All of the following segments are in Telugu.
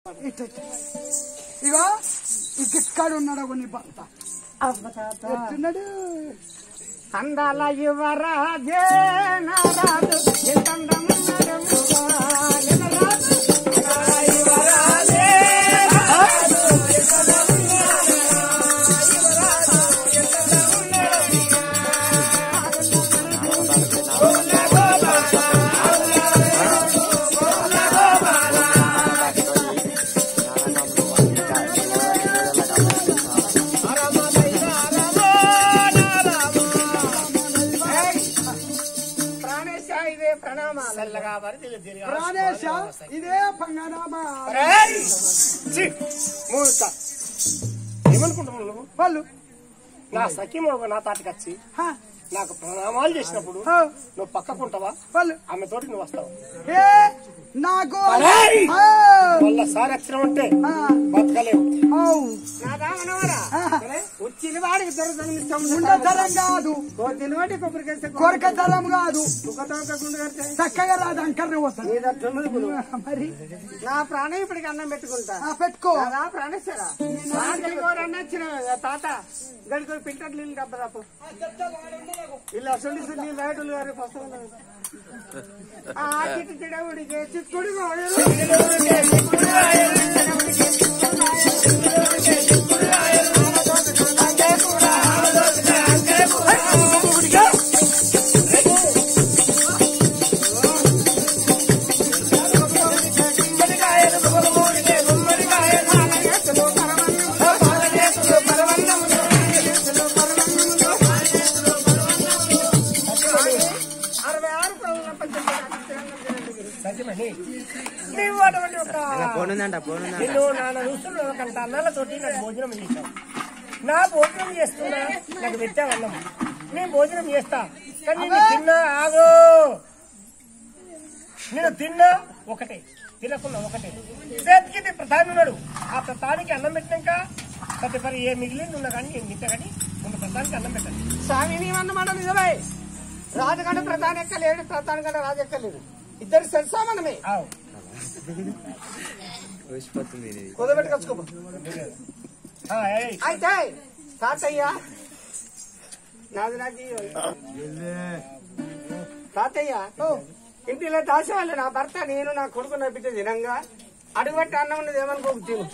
ఇటు ఇటు. ఇగో ఇక్కడ ఉన్నాడు కొన్ని భర్త ఎట్టున్నాడు అందాల యువరాజే నారాజు ఎంత అందమున్నాడు మువ్వాలె రాజు. అందాల యువరాజే నారాజు, ఎంత అందమున్నాడు యువరాజు, ఎంత అందమున్నాడు ప్రాణేశ ఇదే ప్రణామాలు చల్లగా వరదలు తిరిగా ప్రాణేశ ఇదే పంగనామా రేయ్! ఛీ! మూర్ఖ. ఏమనుకుంటున్నావు నువ్వు వాళ్ళు నా సఖీమోగ నా తాటికి వచ్చి హా, నాకు ప్రణామాలు చేసినప్పుడు హా, నువ్వు పక్కకుంటావా వాళ్ళు ఆమె తోటి నువ్వు వస్తావు ఏ నాకు అరేయ్! ఆ, మళ్ళా సారి వచ్చినావంటే ఆ, బతకలేవు ఔ. వచ్చిన వాడికి దొరకనిస్తాం ఉండతరం కాదు తినవాడి కొబ్బరికేస్తే కొరకతరం కాదు కుక్కతోకకుండా కడితే చక్కగా రాదు అంకర్ని పోతాను నీదట్టున్నది గురువు. మరి నా ప్రాణం ఇప్పటికి అన్నం పెట్టుకుంటా ఆ, పెట్టుకో రాదా ప్రాణేశ్వరా గడికోరన్న వచ్చిన తాత గడికో పిల్టర్ నీళ్ళు డబ్బదాపు ఇలా అసలు నీళ్ళు రాయటోళ్ళు గారు వస్తాను ఆ చిట్టు చెడవుడికి చిక్కుడు అరవై ఆరు సత్యమని నీవు అటువంటి ఒక పోనుందంట పోనుందంట నిన్ను నాన్న చూస్తున్న కంట అన్నాలతోటి నాకు భోజనం చేశావు నా భోజనం చేస్తున్నా నాకు పెట్టావు అన్నం నేను భోజనం చేస్తా కానీ నేను తిన్నా ఆగో నేను తిన్నా ఒకటే తినకున్నా ఒకటే చేతికి ప్రధాని ఉన్నాడు ఆ ప్రధానికి అన్నం పెట్టినాక తదుపరి ఏ మిగిలింది ఉన్నా కానీ నేను తింటా కానీ ముందు ప్రధానికి అన్నం పెట్టాను స్వామి నీవన్నమాట నిజమే రాజు కంటే ప్రధాని ఎక్కలేడు ప్రధాని కంటే రాజు ఎక్కలేడు ఇద్దరు సరిసమానమే ఊసిపోతుంది ఇది కుదబెట్టుకొచ్చుకో అయితే తాతయ్య నాది నాకు తాతయ్య ఇంటిలో దాసేవాళ్ళు నా భర్త నేను నా కొడుకు నా బిడ్డ తినంగా అడుగుబట్టి అన్నం ఉన్నది ఏమనుకోకు తిను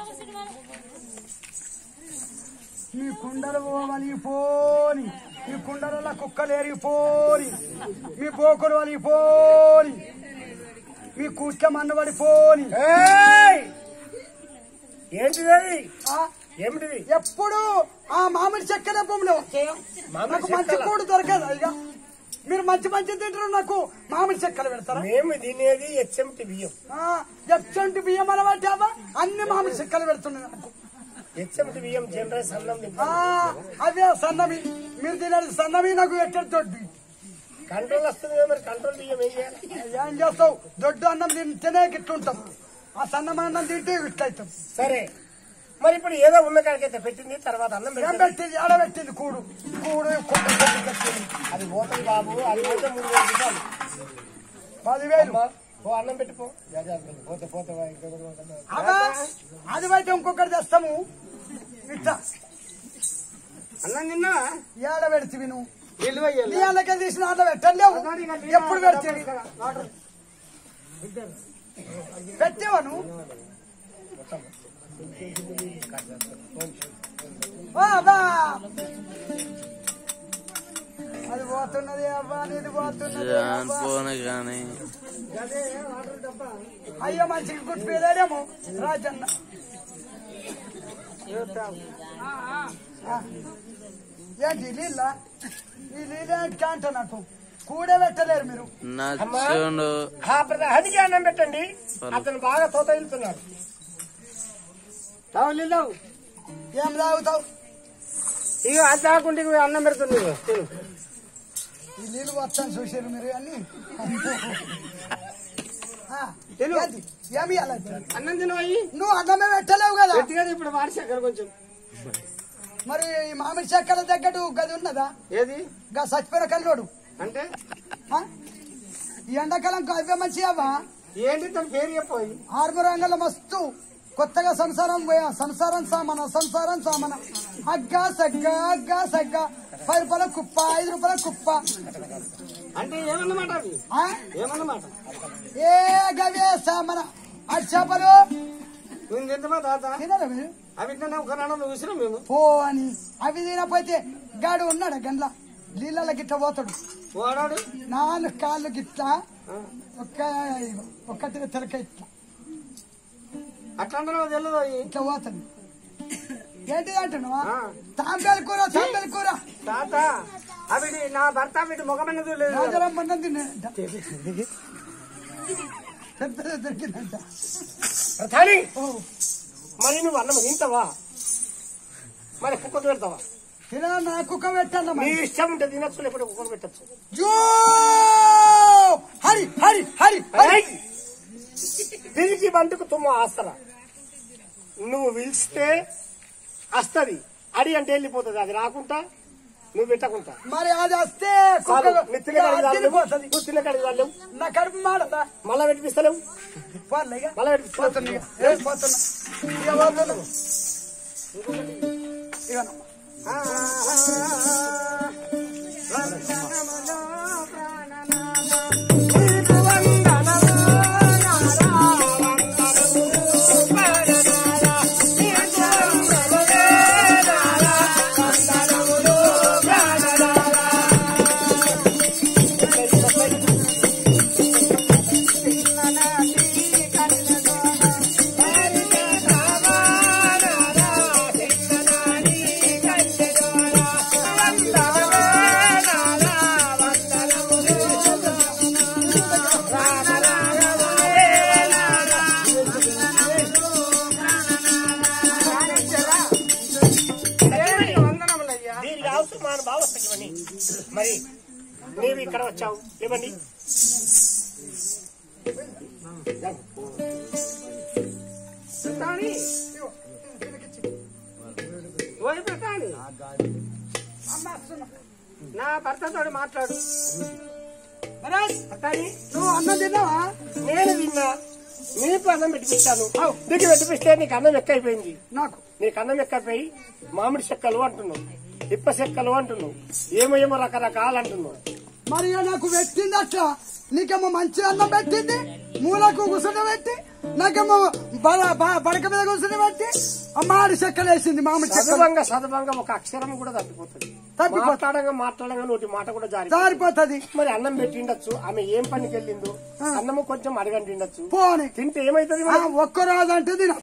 మీ కుండలు వలిగిపోని మీ కుండల కుక్కలు ఎరిగిపోని మీ బోకులు వలిగిపోని మీ కూట్ల మన్ను పడిపోని ఏయ్! ఏంటిది అది? ఆ, ఏమిటిది ఎప్పుడు ఆ మామిడి చెక్కల భూమిలో మామిడి నాకు మంచి చెక్కలా? కూడు దొరకదు ఇక మీరు మంచి మంచి తింటారు నాకు మామిడి చెక్కలు పెడతారా మేము తినేది హెచ్ఎంటి బియ్యం ఎచ్చంటి బియ్యం అనబట్టి అవ్వ అన్ని మామిడి చెక్కలు పెడుతున్నాయి నాకు హెచ్ఎంటి బియ్యం జనరల్ అన్నం ఆ, తింటాం అవే సన్నమి మీరు తినేది సన్నమి నాకు ఎట్టడి దొడ్డు కంట్రోల్ వస్తుంది కదా మరి కంట్రోల్ బియ్యం ఏం చేయాలి ఏం చేస్తావు దొడ్డు అన్నం తింటేనే ఇట్లుంటాం ఆ సన్నం అన్నం తింటే ఇట్లయితాం సరే మరి ఇప్పుడు ఏదో ఉన్న కాడికైతే పెట్టింది తర్వాత అన్నం ఏం పెట్టింది పెట్టింది ఆడబెట్టింది కూడు కూడు కుక్క కొట్టి కట్టింది అది పోతుంది బాబు అది పోతే మూడు వేలు రూపాయలు పదివేలు అమ్మా, పో అన్నం పెట్టిపో పోతే పోతే వా, ఇంకొకటి పోతే. అదా అది బయట ఇంకొకటి తెస్తాము ఇట్లా అన్నం తిన్నా ఏడ పెడితే నువ్వు నీళ్ళు వేయాలి. నీ అల్లకే తీసిన ఆట పెట్టలేవు ఎప్పుడు పెడితే పెట్టేవా నువ్వు ఆ, అబ్బా. అది పోతున్నది అబ్బా ఇది పోతున్నది అబ్బా. పోను కానీ అయ్యో మంచిగా గుర్తుపోయేదేమో రాజన్న ఆ. ఏంటి నీళ్ళ ఈ నీళ్ళ అంట నాకు కూడే పెట్టలేరు మీరు నచ్చుండు ఆ ప్రధానికి అన్నం పెట్టండి అతను బాగా తోత వెళ్తున్నాడు తావు ఏం తాగుతావు ఇక అది తాగుంటే ఇక అన్నం పెడుతుంది ఇగో, తిను ఈ నీళ్ళు వస్తాను చూసారు మీరు అన్ని ఆ, తిను. ఏంటి? ఏమి ఇయ్యాలి? అన్నం తినవయ్యి నువ్వు అన్నమే పెట్టలేవు కదా ఎత్తుగా ఇప్పుడు వాడిసాక కొంచెం మరి ఈ మామిడి చెక్కల తగ్గట్టు గది ఉన్నదా ఏది గా సచ్చిపోయిన కల్లోడు అంటే ఆ? ఈ ఎండాకాలం అవే మంచిగా ఏంటి తన పేరు చెప్పోయి ఆర్మరంగంలో మస్తు కొత్తగా సంసారం పోయా సంసారం సామాన సంసారం సామాన అగ్గ సగ్గ అగ్గ సగ్గ పది రూపాయల కుప్ప ఐదు రూపాయల కుప్ప అంటే ఏమన్నమాట అది ఆ? ఏమన్నమాట ఏ గవే సామాన అటు చేపలు నువ్వు తింటమా తాత తినరా మీరు అవి తిన్నా ఒక నాన్న చూసినాం మేము పో అని అవి తినపోతే గాడు ఉన్నాడు గండ్ల నీళ్ళ గిట్ట పోతాడు వాడాడు నాలుగు కాళ్ళు గిట్ట ఒక్క ఒక్కటి తెలక ఇట్లా అట్లా అంటే తెలియదు అయ్యి. ఇట్లా పోతాడు ఏంటిది అంటున్నావా ఆ. తాంబేలు కూర తాంబేలు కూర తాత అవి నా భర్త వీటి ముఖమన్నది లేదు రాజరమ్మన్నం తిన్నాడంట పెద్దది దొరికిందంట ప్రధాని ఓ మరి నువ్వు అన్నం తింటావా మరి కుక్కకు పెడతావా తిన నా కుక్క పెట్టాను నీ ఇష్టం ఉంటే తినచ్చు లేకపోతే కుక్కకు పెట్టచ్చు జో హరి హరి హరి హరి దీనికి బంటుకు తుమ్మ ఆస్తరా నువ్వు పిలిస్తే వస్తది అడి అంటే వెళ్ళిపోతుంది అది రాకుండా నువ్వు పెట్టకుండా మరి అది వస్తే చాలు కుక్క నీ తినకడిగి తిరిగిపోతుంది నువ్వు తినకడిగి రాలేవు నా కడుపు మాడదా మళ్ళా పెట్టిస్తలేవు పోలే ఇక. మళ్ళా పెట్టిస్తలేవు పోతున్నా ఇక. ఏ పోతున్నా ఇక పోతున్నా ఇక దీనికి అవసరం మన బావ ఇవ్వండి మరి నీవు ఇక్కడ వచ్చావు ఇవ్వండి ప్రతాని, ఓయ్ ప్రతాని, అమ్మ వస్తున్నా. నా భర్తతో మాట్లాడు మరేయ్, ప్రతాని, నువ్వు అన్నం తిన్నావా నేను విన్నా నీకు అన్నం పెట్టిపిస్తాను నీకు పెట్టిపిస్తే నీకు అన్నం ఎక్కువైపోయింది నాకు నీకు అన్నం ఎక్కపోయి మామిడి చెక్కలు అంటున్నావు ఇప్ప చెక్కలు అంటున్నావు ఏమో ఏమో రకరకాలు అంటున్నావు మరి ఇక నాకు పెట్టింది అట్లా నీకేమో మంచి అన్నం పెట్టింది మూలకు కూర్చుని పెట్టి నాకేమో బడ- బ- బడక మీద కూర్చుని పెట్టి ఆ మాడి చెక్కలు వేసింది మామిడి చెక్కలు సదుభంగా సదుభంగా ఒక అక్షరం కూడా తప్పిపోతుంది తప్పిపోతుంది. మాట్లాడంగా మాట్లాడంగా నోటి మాట కూడా జారి జారిపోతుంది మరి అన్నం పెట్టిండొచ్చు ఆమె ఏం పనికి వెళ్ళిందో అన్నము కొంచెం అడగండి ఉండొచ్చు పోని తింటే ఏమైతుంది ఆ, ఒక్క రోజు అంటే తిన